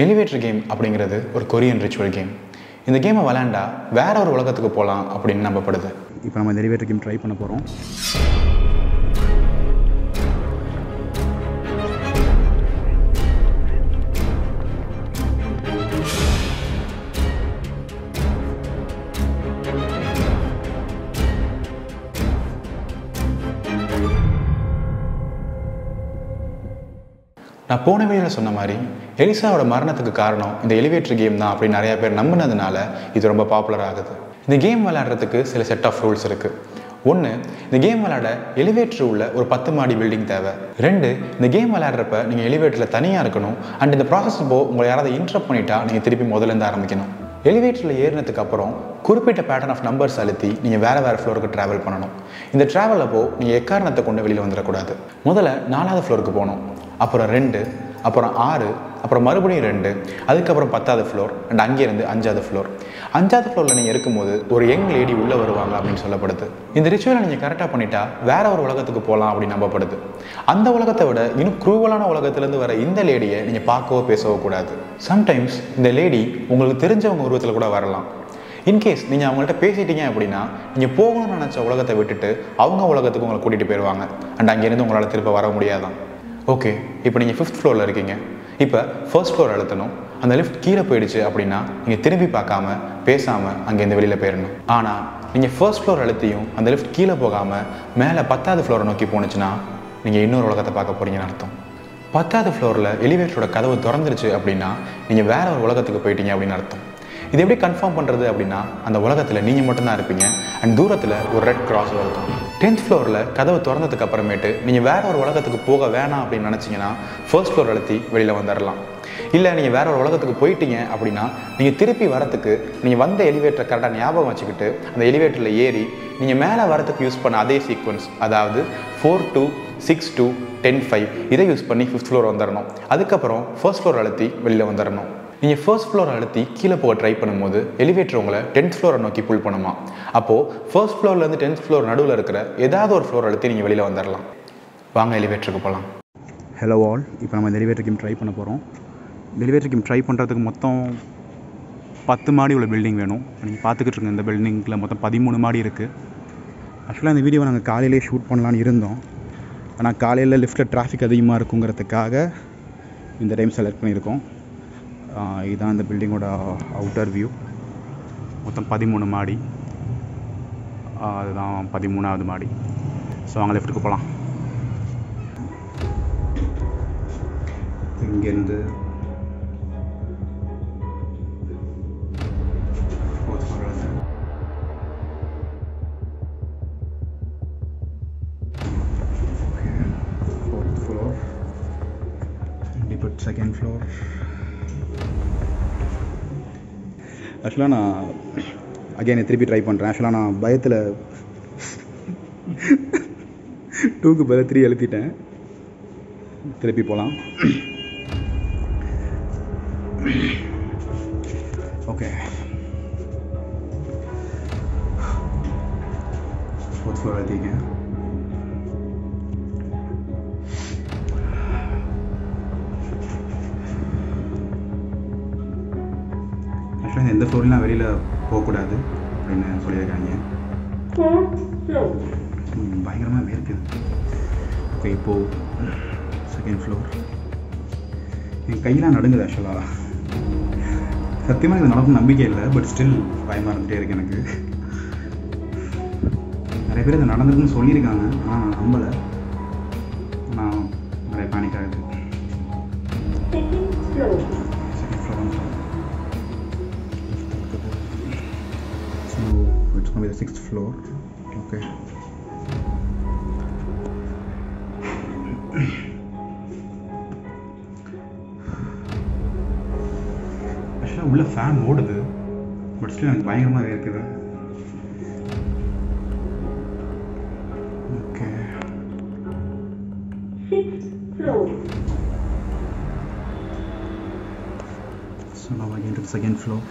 Elevator game அப்படிங்கிறது ஒரு Korean ritual game இந்த கேமை விளையாண்டா வேற ஒரு உலகத்துக்கு போகலாம் அப்படின்னு நம்பப்படுது இப்போ நம்ம இந்த எலிவேட்டர் கேம் ட்ரை பண்ண போகிறோம் நான் போன வீடியோவில் சொன்ன மாதிரி எலிசாவோட மரணத்துக்கு காரணம் இந்த எலிவேட்டர் கேம் தான் அப்படின்னு நிறைய பேர் நம்பினதுனால இது ரொம்ப பாப்புலர் ஆகுது இந்த கேம் விளையாடுறதுக்கு சில செட் ஆஃப் ரூல்ஸ் இருக்குது ஒன்று இந்த கேம் விளையாட எலிவேட்டர் உள்ள ஒரு பத்து மாடி பில்டிங் தேவை ரெண்டு இந்த கேம் விளையாடுறப்ப நீங்கள் எலிவேட்டரில் தனியாக இருக்கணும் அண்ட் இந்த ப்ராசஸ் போ உங்களை யாராவது இன்ட்ரப்ட் பண்ணிட்டா நீங்கள் திருப்பி முதல்ல இருந்து ஆரம்பிக்கணும் எலிவேட்டரில் ஏறினதுக்கு அப்புறம் குறிப்பிட்ட பேட்டர்ன் ஆஃப் நம்பர்ஸ் அழுத்தி நீங்கள் வேறு வேறு ஃப்ளோருக்கு ட்ராவல் பண்ணணும் இந்த ட்ராவல் அப்போ நீங்கள் எக்காரணத்தை கொண்டு வெளியில் வந்துடக்கூடாது முதல்ல நாலாவது ஃப்ளோருக்கு போகணும் அப்புறம் ரெண்டு அப்புறம் ஆறு அப்புறம் மறுபடியும் ரெண்டு அதுக்கப்புறம் பத்தாவது ஃப்ளோர் அண்ட் அங்கேருந்து அஞ்சாவது ஃப்ளோர் அஞ்சாவது ஃப்ளோரில் நீங்கள் இருக்கும்போது ஒரு யங் லேடி உள்ளே வருவாங்க அப்படின்னு சொல்லப்படுது இந்த ரிச்சுவலை நீங்கள் கரெக்டாக பண்ணிட்டா வேற ஒரு உலகத்துக்கு போகலாம் அப்படின்னு நம்பப்படுது அந்த உலகத்தை விட இன்னும் குரூவலான உலகத்துலேருந்து வர இந்த லேடியை நீங்கள் பார்க்கவோ பேசவோ கூடாது சம்டைம்ஸ் இந்த லேடி உங்களுக்கு தெரிஞ்சவங்க உருவத்தில் கூட வரலாம் இன்கேஸ் நீங்கள் அவங்கள்ட்ட பேசிட்டீங்க அப்படின்னா நீங்கள் போகணும்னு நினச்ச உலகத்தை விட்டுட்டு அவங்க உலகத்துக்கு உங்களை கூட்டிகிட்டு போயிடுவாங்க அண்ட் அங்கேருந்து உங்களால் திரும்ப வர முடியாதான் ஓகே இப்போ நீங்கள் ஃபிஃப்த் ஃப்ளோரில் இருக்கீங்க இப்போ ஃபர்ஸ்ட் ஃப்ளோர் அழுத்தணும் அந்த லிஃப்ட் கீழே போயிடுச்சு அப்படின்னா நீங்கள் திரும்பி பார்க்காம பேசாமல் அங்கேருந்து வெளியில் போயிடணும் ஆனால் நீங்கள் ஃபர்ஸ்ட் ஃப்ளோர் அழுத்தியும் அந்த லிஃப்ட் கீழே போகாமல் மேலே பத்தாவது ஃப்ளோரை நோக்கி போணுச்சுன்னா நீங்கள் இன்னொரு உலகத்தை பார்க்க போகிறீங்கன்னு அர்த்தம் பத்தாவது ஃப்ளோரில் எலிவேட்டரோட கதவு திறந்துருச்சு அப்படின்னா நீங்கள் வேற ஒரு உலகத்துக்கு போயிட்டீங்க அப்படின்னு அர்த்தம் இது எப்படி கன்ஃபார்ம் பண்ணுறது அப்படின்னா அந்த உலகத்தில் நீங்கள் மட்டும்தான் இருப்பீங்க அண்ட் தூரத்தில் ஒரு ரெட் கிராஸ் இருக்கும் டென்த் ஃப்ளோரில் கதவு திறந்ததுக்கு அப்புறமேட்டு நீங்கள் வேற ஒரு உலகத்துக்கு போக வேணாம் அப்படின்னு நினச்சிங்கன்னா ஃபர்ஸ்ட் ஃப்ளோர் அழுத்தி வெளியில் வந்துடலாம் இல்லை நீங்கள் வேற ஒரு உலகத்துக்கு போயிட்டீங்க அப்படின்னா நீங்கள் திருப்பி வரத்துக்கு நீங்கள் வந்த எலிவேட்டரை கரெக்டாக ஞாபகம் வச்சுக்கிட்டு அந்த எலிவேட்டரில் ஏறி நீங்கள் மேலே வரத்துக்கு யூஸ் பண்ண அதே சீக்வன்ஸ் அதாவது four two six two ten five இதை யூஸ் பண்ணி ஃபிஃப்த் ஃப்ளோர் வந்துடணும் அதுக்கப்புறம் ஃபர்ஸ்ட் ஃப்ளோர் அழுத்தி வெளியில் வந்துடணும் நீங்கள் ஃபர்ஸ்ட் ஃப்ளோர் அழுத்தி கீழே போக ட்ரை பண்ணும்போது எலிவேட்டர் உங்களை டென்த் ஃப்ளோரை நோக்கி புல் பண்ணுமா அப்போது ஃபர்ஸ்ட் ஃப்ளோர்லேருந்து டென்த் ஃப்ளோர் நடுவில் இருக்கிற ஏதாவது ஒரு ஃப்ளோர் அழுத்தி நீங்கள் வெளியில் வந்துடலாம் வாங்க எலிவேட்டருக்கு போகலாம் ஹலோ ஆல் இப்போ நம்ம இந்த எலிவேட்டர் கேம் ட்ரை பண்ண போகிறோம் இந்த எலிவேட்டர் கேம் ட்ரை பண்ணுறதுக்கு மொத்தம் பத்து மாடி உள்ள பில்டிங் வேணும் நீங்கள் பார்த்துக்கிட்டு இருங்க இந்த பில்டிங்கில் மொத்தம் பதிமூணு மாடி இருக்குது ஆக்சுவலாக இந்த வீடியோவை நாங்கள் காலையிலே ஷூட் பண்ணலான்னு இருந்தோம் ஆனால் காலையில் லிஃப்ட்டில் டிராஃபிக் அதிகமாக இருக்குங்கிறதுக்காக இந்த டைம் செலக்ட் பண்ணியிருக்கோம் ஆஹ் இதுதான் இந்த பில்டிங்கோட அவுட்டர் வியூ மொத்தம் பதிமூணு மாடி ஆஹ் அதுதான் பதிமூணாவது மாடி ஸோ அங்கே லெஃப்ட்டுக்கு போகலாம் இங்கேருந்து fourth floor ல இருந்து. Fourth floor. And இப்போ செகண்ட் ஃப்ளோர் ஆக்சுவலாக நான் அகைன் திருப்பி ட்ரை பண்ணுறேன் ஆக்சுவலாக நான் பயத்தில் டூக்கு பதில் த்ரீ எழுத்திட்டேன் திருப்பி போகலாம் ஓகே ஃபோர்த் ஃப்ளோர் எழுதிங்க ஆக்சுவலாக எந்த ஃப்ளோர்லாம் வெளியில் போகக்கூடாது அப்படின்னு சொல்லியிருக்காங்க ம், பயங்கரமாக வேர்க்குது ஓகே இப்போது செகண்ட் ஃப்ளோர் என் கையெல்லாம் நடுங்குது ஆக்சுவலாக சத்தியமாக இது நடக்கும் நம்பிக்கை இல்லை பட் ஸ்டில் பயமாக இருந்துகிட்டே இருக்கு எனக்கு நிறைய பேர் இது நடந்திருக்குன்னு சொல்லியிருக்காங்க ஆனால் நான் நம்பலை நான் நிறைய பேனிக் ஆகுது second floor so it's going to be the sixth floor okay ஆக்சுவலாக உள்ள ஃபேன் ஓடுது பட் ஸ்டில் எனக்கு பயங்கரமாக இருக்குது okay So now again to the second floor.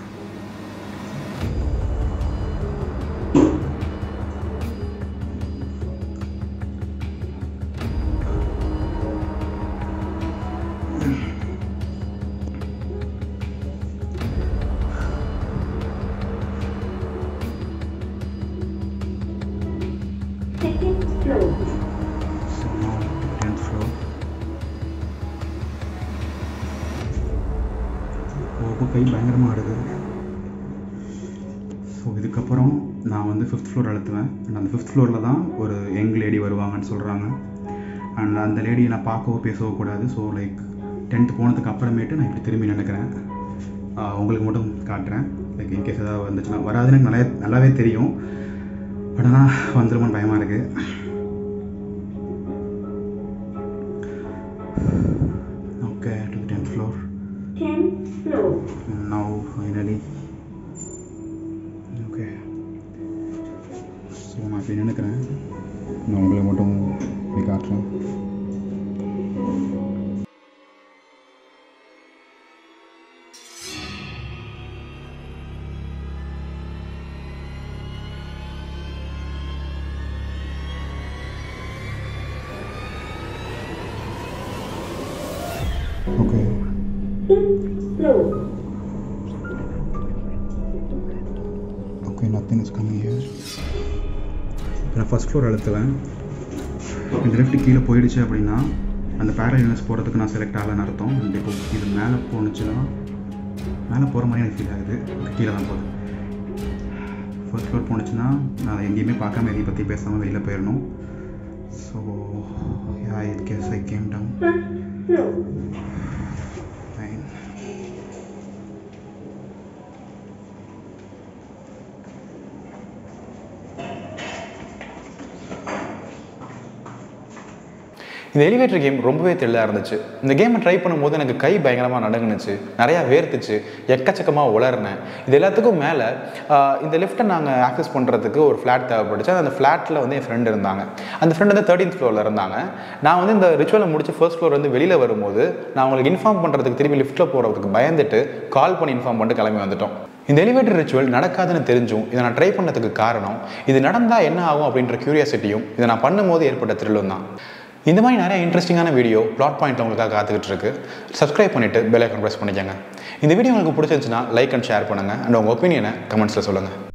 உன் கை பயங்கரமாக ஆடுது ஸோ இதுக்கப்புறம் நான் வந்து ஃபிஃப்த் ஃப்ளோர் அழுத்துவேன் அண்ட் அந்த ஃபிஃப்த் ஃப்ளோரில் தான் ஒரு யங் லேடி வருவாங்கன்னு சொல்கிறாங்க அண்ட் அந்த லேடியை நான் பார்க்கவோ பேசவோ கூடாது ஸோ லைக் டென்த்து போனதுக்கு அப்புறமேட்டு நான் இப்படி திரும்பி நினைக்கிறேன் உங்களுக்கு மட்டும் காட்டுறேன் லைக் இன்கேஸ் ஏதாவது வந்துச்சுன்னா வராதுன்னு எனக்கு நல்லா நல்லாவே தெரியும் பட் ஆனால் வந்துருமோன்னு பயமாக இருக்குது okay to the tenth floor 10th floor. now finally okay so நான் இப்படி நினைக்கிறேன் நான் உங்களுக்கு மட்டும் இப்படி காட்டுறேன் okay 5th floor. Okay nothing is coming here நான் ஃபஸ்ட் ஃப்ளோர் அழுத்துவேன் இந்த லெஃப்ட் கீழே போயிடுச்சு அப்படின்னா அந்த பேரலைனஸ் போகிறதுக்கு நான் செலக்ட் ஆகலன்னு அர்த்தம் இந்த இப்போ இது மேலே போணுச்சுன்னா மேலே போகிற மாதிரி எனக்கு ஃபீல் ஆகுது Okay, கீழே தான் போகுது ஃபர்ஸ்ட் ஃப்ளோர் போணுச்சுன்னா நான் எங்கேயுமே பார்க்காம எதையும் பற்றி பேசாமல் வெளியில் போயிடணும் so I guess I came down First floor. Fine. இந்த எலிவேட்டர் கேம் ரொம்பவே தெளிவாக இருந்துச்சு இந்த கேமை ட்ரை பண்ணும்போது எனக்கு கை பயங்கரமாக நடுங்குனுச்சு நிறையா வேர்த்துச்சு எக்கச்சக்கமாக உளர்னேன் இது எல்லாத்துக்கும் மேலே இந்த லிஃப்ட்டை நாங்கள் ஆக்சஸ் பண்ணுறதுக்கு ஒரு ஃப்ளாட் தேவைப்பட்டுச்சு அந்த ஃப்ளாட்டில் வந்து என் ஃப்ரெண்டு இருந்தாங்க அந்த ஃப்ரெண்டு வந்து தேர்ட்டீன்த் ஃப்ளோரில் இருந்தாங்க நான் வந்து இந்த ரிச்சுவலை முடிச்சு ஃபர்ஸ்ட் ஃப்ளோர் வந்து வெளியில் வரும்போது நான் உங்களுக்கு இன்ஃபார்ம் பண்ணுறதுக்கு திரும்பி லிஃப்ட்டில் போகிறதுக்கு பயந்துட்டு கால் பண்ணி இன்ஃபார்ம் பண்ணிட்டு கிளம்பி வந்துட்டோம் இந்த எலிவேட்டர் ரிச்சுவல் நடக்காதுன்னு தெரிஞ்சும் இதை நான் ட்ரை பண்ணதுக்கு காரணம் இது நடந்தால் என்ன ஆகும் அப்படின்ற கியூரியாசிட்டியும் இதை நான் பண்ணும்போது ஏற்பட்ட த்ரில்லும் தான் இந்த மாதிரி நிறைய இன்ட்ரெஸ்டிங்கான வீடியோ பிளாட் பாயிண்ட்ல உங்களுக்காக காத்துக்கிட்டு இருக்கு சப்ஸ்கிரைப் பண்ணிட்டு பெல் ஐக்கன் ப்ரெஸ் பண்ணிக்கோங்க இந்த வீடியோ உங்களுக்கு பிடிச்சிருந்துச்சுன்னா லைக் அண்ட் ஷேர் பண்ணுங்கள் அண்ட் உங்கள் ஒப்பீனியனை கமெண்ட்ஸில் சொல்லுங்கள்